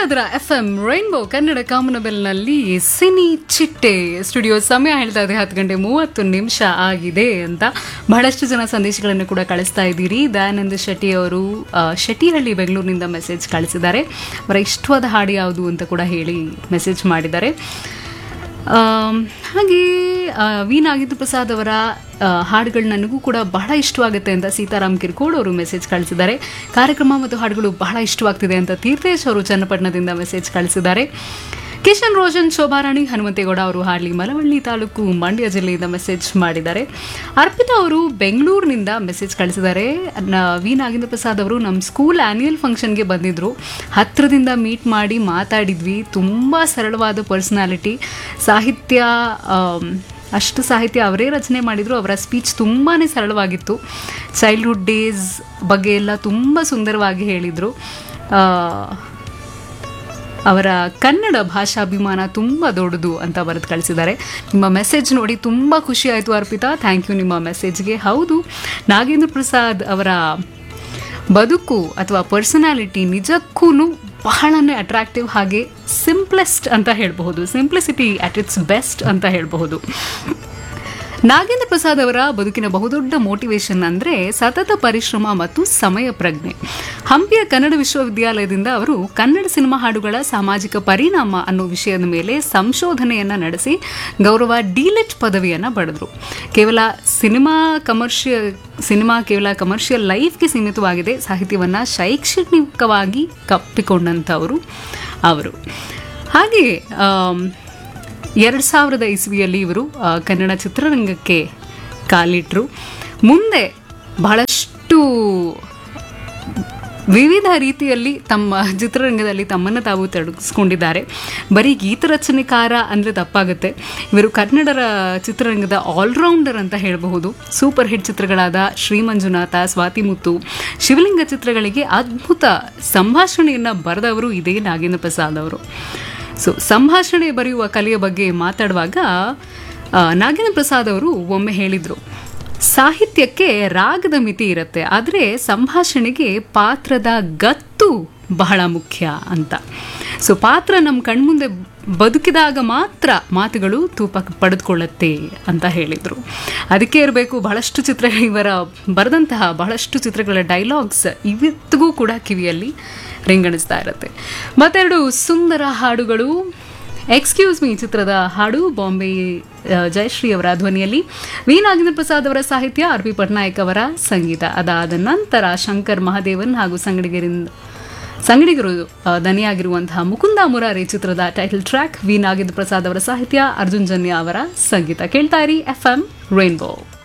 ಇದ್ರ F M rainbow Kannada ಕಾಮನಬೆಲ್ನಲ್ಲಿ cine ಚಿಟ್ಟೆ ಸ್ಟುಡಿಯೋ ಸಮಯ ಹೇಳ್ತಾ ಇದೆ ಹತ್ತು ಗಂಟೆ ಮೂವತ್ತು ನಿಮಿಷ ಆಗಿದೆ ಅಂತ ಬಹಳಷ್ಟು ಜನ ಸಂದೇಶಗಳನ್ನು ಕೂಡ ಕಳಿಸ್ತಾ ಇದ್ದೀರಿ ದಯಾನಂದ ಶೆಟ್ಟಿ ಅವರು ಆ, ಶೆಟ್ಟಿಹಳ್ಳಿ ಬೆಂಗಳೂರಿನಿಂದ ಮೆಸೇಜ್ ಕಳಿಸಿದ್ದಾರೆ ಅವರ ಇಷ್ಟವಾದ ಹಾಡು ಯಾವುದು ಅಂತ ಕೂಡ ಹೇಳಿ ಮೆಸೇಜ್ ಮಾಡಿದ್ದಾರೆ ಆಮ್, ಹಾಗೆ ಆ, ವಿ ನಾಗೇಂದ್ರ ಪ್ರಸಾದ್ ಅವರ ಆ, ಹಾಡುಗಳು ನನಗೂ ಕೂಡ ಬಹಳ ಇಷ್ಟವಾಗುತ್ತೆ ಅಂತ ಸೀತಾರಾಮ್ ಕಿರ್ಕೋಡ್ ಅವರು ಮೆಸೇಜ್ ಕಳಿಸಿದ್ದಾರೆ ಕಾರ್ಯಕ್ರಮ ಮತ್ತು ಹಾಡುಗಳು ಬಹಳ ಇಷ್ಟವಾಗ್ತಿದೆ ಅಂತ ತೀರ್ಥೇಶ್ ಅವರು ಚನ್ನಪಟ್ಟಣದಿಂದ ಮೆಸೇಜ್ ಕಳಿಸಿದ್ದಾರೆ ಕಿಶನ್ ರೋಷನ್ ಶೋಭಾರಾಣಿ ಹನುಮಂತೇಗೌಡ ಅವರು ಹಾಡ್ಲಿ ಮಲವಳ್ಳಿ ತಾಲೂಕು ಮಂಡ್ಯ ಜಿಲ್ಲೆಯಿಂದ ಮೆಸೇಜ್ ಮಾಡಿದ್ದಾರೆ ಅರ್ಪಿತಾ ಅವರು ಬೆಂಗಳೂರಿನಿಂದ ಮೆಸೇಜ್ ಕಳಿಸಿದ್ದಾರೆ ನ- ವಿ ನಾಗೇಂದ್ರ ಪ್ರಸಾದ್ ಅವರು ನಮ್ಮ ಸ್ಕೂಲ್ ಆ್ಯನ್ಯುಯಲ್ ಫಂಕ್ಷನ್ಗೆ ಬಂದಿದ್ದರು ಹತ್ತಿರದಿಂದ ಮೀಟ್ ಮಾಡಿ ಮಾತಾಡಿದ್ವಿ ತುಂಬ ಸರಳವಾದ ಪರ್ಸ್ನಾಲಿಟಿ ಸಾಹಿತ್ಯ ಆಮ್, ಅಷ್ಟು ಸಾಹಿತ್ಯ ಅವರೇ ರಚನೆ ಮಾಡಿದರು ಅವರ ಸ್ಪೀಚ್ ತುಂಬಾ ಸರಳವಾಗಿತ್ತು ಚೈಲ್ಡ್ಹುಡ್ ಡೇಸ್ ಬಗ್ಗೆ ಎಲ್ಲ ತುಂಬ ಸುಂದರವಾಗಿ ಹೇಳಿದರು ಅವರ ಕನ್ನಡ ಭಾಷಾಭಿಮಾನ ತುಂಬ ದೊಡ್ಡದು ಅಂತ ಬರೆದು ಕಳಿಸಿದ್ದಾರೆ ನಿಮ್ಮ ಮೆಸೇಜ್ ನೋಡಿ ತುಂಬ ಖುಷಿ ಆಯಿತು ಅರ್ಪಿತಾ ಥ್ಯಾಂಕ್ ಯು ನಿಮ್ಮ ಮೆಸೇಜ್ಗೆ ಹೌದು ನಾಗೇಂದ್ರ ಪ್ರಸಾದ್ ಅವರ ಬದುಕು ಅಥವಾ ಪರ್ಸನಾಲಿಟಿ ನಿಜಕ್ಕೂ ಬಹಳನೇ ಅಟ್ರಾಕ್ಟಿವ್ ಹಾಗೆ ಸಿಂಪ್ಲೆಸ್ಟ್ ಅಂತ ಹೇಳಬಹುದು ಸಿಂಪ್ಲಿಸಿಟಿ ಅಟ್ ಇಟ್ಸ್ ಬೆಸ್ಟ್ ಅಂತ ಹೇಳಬಹುದು ನಾಗೇಂದ್ರ ಪ್ರಸಾದ್ ಅವರ ಬದುಕಿನ ಬಹುದೊಡ್ಡ ಮೋಟಿವೇಶನ್ ಅಂದರೆ ಸತತ ಪರಿಶ್ರಮ ಮತ್ತು ಸಮಯ ಪ್ರಜ್ಞೆ ಹಂಪಿಯ ಕನ್ನಡ ವಿಶ್ವವಿದ್ಯಾಲಯದಿಂದ ಅವರು ಕನ್ನಡ ಸಿನಿಮಾ ಹಾಡುಗಳ ಸಾಮಾಜಿಕ ಪರಿಣಾಮ ಅನ್ನೋ ವಿಷಯದ ಮೇಲೆ ಸಂಶೋಧನೆಯನ್ನ ನಡೆಸಿ ಗೌರವ ಡಿಲೆಟ್ ಪದವಿಯನ್ನ ಪಡೆದರು ಕೇವಲ ಸಿನಿಮಾ ಕಮರ್ಷಿಯಲ್ ಸಿನಿಮಾ ಕೇವಲ ಕಮರ್ಷಿಯಲ್ ಲೈಫ್ಗೆ ಸೀಮಿತವಾಗಿದೆ ಸಾಹಿತ್ಯವನ್ನ ಶೈಕ್ಷಣಿಕವಾಗಿ ಕಪ್ಪಿಕೊಂಡಂಥವರು ಅವರು ಹಾಗೆಯೇ ಆಮ್, ಎರಡು ಸಾವಿರದ ಇಸ್ವಿಯಲ್ಲಿ ಇವರು ಆ, ಕನ್ನಡ ಚಿತ್ರರಂಗಕ್ಕೆ ಕಾಲಿಟ್ಟರು ಮುಂದೆ ಬಹಳಷ್ಟು ವಿವಿಧ ರೀತಿಯಲ್ಲಿ ತಮ್ಮ ಚಿತ್ರರಂಗದಲ್ಲಿ ತಮ್ಮನ್ನು ತಾವು ತೊಡಗಿಸ್ಕೊಂಡಿದ್ದಾರೆ ಬರೀ ಗೀತರಚನೆಕಾರ ಅಂದರೆ ತಪ್ಪಾಗುತ್ತೆ ಇವರು ಕನ್ನಡರ ಚಿತ್ರರಂಗದ ಆಲ್ರೌಂಡರ್ ಅಂತ ಹೇಳಬಹುದು ಸೂಪರ್ ಹಿಟ್ ಚಿತ್ರಗಳಾದ ಶ್ರೀಮಂಜುನಾಥ ಸ್ವಾತಿಮುತ್ತು ಶಿವಲಿಂಗ ಚಿತ್ರಗಳಿಗೆ ಅದ್ಭುತ ಸಂಭಾಷಣೆಯನ್ನು ಬರೆದವರು ಇದೇ ನಾಗೇಂದ್ರ ಪ್ರಸಾದ್ ಅವರು ಸೊ ಸಂಭಾಷಣೆ ಬರೆಯುವ ಕಲೆಯ ಬಗ್ಗೆ ಮಾತಾಡುವಾಗ ಆ, ನಾಗೇಂದ್ರ ಪ್ರಸಾದ್ ಅವರು ಒಮ್ಮೆ ಹೇಳಿದರು ಸಾಹಿತ್ಯಕ್ಕೆ ರಾಗದ ಮಿತಿ ಇರುತ್ತೆ ಆದರೆ ಸಂಭಾಷಣೆಗೆ ಪಾತ್ರದ ಗತ್ತು ಬಹಳ ಮುಖ್ಯ ಅಂತ ಸೊ ಪಾತ್ರ ನಮ್ಮ ಕಣ್ಮುಂದೆ ಬದುಕಿದಾಗ ಮಾತ್ರ ಮಾತುಗಳು ತೂಪ ಪಡೆದುಕೊಳ್ಳುತ್ತೆ ಅಂತ ಹೇಳಿದರು ಅದಕ್ಕೆ ಇರಬೇಕು ಬಹಳಷ್ಟು ಚಿತ್ರ ಇವರ ಬರೆದಂತಹ ಬಹಳಷ್ಟು ಚಿತ್ರಗಳ ಡೈಲಾಗ್ಸ್ ಇವತ್ತಿಗೂ ಕೂಡ ಕಿವಿಯಲ್ಲಿ ರಿಂಗಣಿಸ್ತಾ ಇರುತ್ತೆ ಮತ್ತೆರಡು ಸುಂದರ ಹಾಡುಗಳು ಎಕ್ಸ್ಕ್ಯೂಸ್ ಮೀ ಚಿತ್ರದ ಹಾಡು ಬಾಂಬೆ ಆ, ಜಯಶ್ರೀ ಅವರ ಧ್ವನಿಯಲ್ಲಿ ವಿ ನಾಗೇಂದ್ರ ಪ್ರಸಾದ್ ಅವರ ಸಾಹಿತ್ಯ ಆರ್ ಪಿ ಪಟ್ನಾಯಕ್ ಅವರ ಸಂಗೀತ ಅದಾದ ನಂತರ ಶಂಕರ್ ಮಹಾದೇವನ್ ಹಾಗೂ ಸಂಗಡಿಗರಿಂದ ಸಂಗಡಿಗರು ಆ, ದನಿಯಾಗಿರುವಂತಹ ಮುಕುಂದ ಮುರಾರಿ ಚಿತ್ರದ title track V Nagendra Prasad ಅವರ ಸಾಹಿತ್ಯ ಅರ್ಜುನ್ ಜನ್ಯ ಅವರ ಸಂಗೀತ ಕೇಳ್ತಾ ಇರಿ ಎಫ್ ಎಂ ರೈನ್ಬೋ